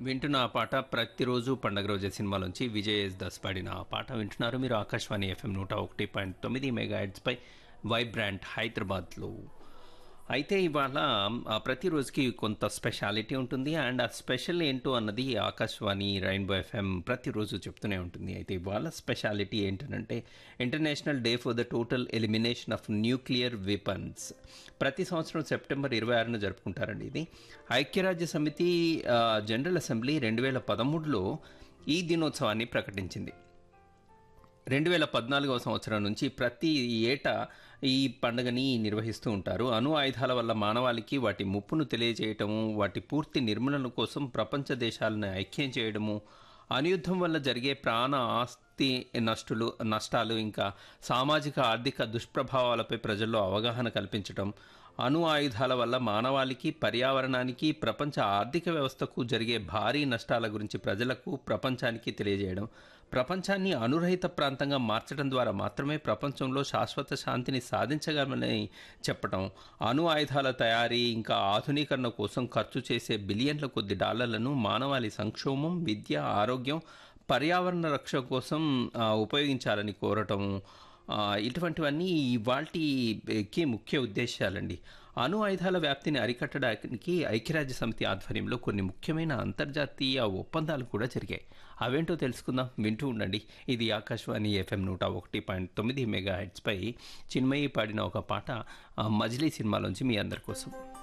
వింటున్న ఆ పాట ప్రతిరోజు పండగ రోజే సినిమాలోంచి విజయ్ ఎస్ దస్ పాడిన ఆ పాట వింటున్నారు మీరు ఆకాశవాణి ఎఫ్ఎం నూట ఒకటి పాయింట్ తొమ్మిది మెగా పై వైబ్రాంట్ హైదరాబాద్లో అయితే ఇవాళ ఆ, ప్రతిరోజుకి కొంత స్పెషాలిటీ ఉంటుంది అండ్ ఆ స్పెషల్ ఏంటో అన్నది ఆకాశవాణి రైన్బో ఎఫ్ఎం ప్రతిరోజు చెప్తూనే ఉంటుంది అయితే ఇవాళ స్పెషాలిటీ ఏంటంటే international day for the total elimination of nuclear weapons ప్రతి సంవత్సరం సెప్టెంబర్ ఇరవై ఆరున జరుపుకుంటారండి ఇది ఐక్యరాజ్య సమితి ఆ, జనరల్ అసెంబ్లీ రెండు వేల పదమూడులో ఈ దినోత్సవాన్ని ప్రకటించింది రెండు వేల పద్నాలుగవ సంవత్సరం నుంచి ప్రతి ఏటా ఈ పండుగని నిర్వహిస్తూ ఉంటారు అణు ఆయుధాల వల్ల మానవాళికి వాటి ముప్పును తెలియజేయటము వాటి పూర్తి నిర్మూలన కోసం ప్రపంచ దేశాలను ఐక్యం చేయడము అనుయుద్ధం వల్ల జరిగే ప్రాణ ఆస్తి నష్టులు నష్టాలు ఇంకా సామాజిక ఆర్థిక దుష్ప్రభావాలపై ప్రజల్లో అవగాహన కల్పించడం అణు ఆయుధాల వల్ల మానవాళికి పర్యావరణానికి ప్రపంచ ఆర్థిక వ్యవస్థకు జరిగే భారీ నష్టాల గురించి ప్రజలకు ప్రపంచానికి తెలియజేయడం ప్రపంచాన్ని అనురహిత ప్రాంతంగా మార్చడం ద్వారా మాత్రమే ప్రపంచంలో శాశ్వత శాంతిని సాధించగలమని చెప్పడం అణు ఆయుధాల తయారీ ఇంకా ఆధునీకరణ కోసం ఖర్చు చేసే బిలియన్ల కొద్ది డాలర్లను మానవాళి సంక్షోభం విద్య ఆరోగ్యం పర్యావరణ రక్షణ కోసం ఆ, ఉపయోగించాలని కోరటం ఆ, ఇటువంటివన్నీ ఇవాల్టికి ముఖ్య ఉద్దేశాలండి అణు ఆయుధాల వ్యాప్తిని అరికట్టడానికి ఐక్యరాజ్య సమితి ఆధ్వర్యంలో కొన్ని ముఖ్యమైన అంతర్జాతీయ ఒప్పందాలు కూడా జరిగాయి అవేంటో తెలుసుకుందాం వింటూ ఉండండి ఇది ఆకాశవాణి ఎఫ్ఎం నూట ఒకటి పాయింట్ తొమ్మిది మెగా హెడ్స్పై చిన్మయి పాడిన ఒక పాట ఆ, మజిలీ సినిమాలోంచి మీ అందరి కోసం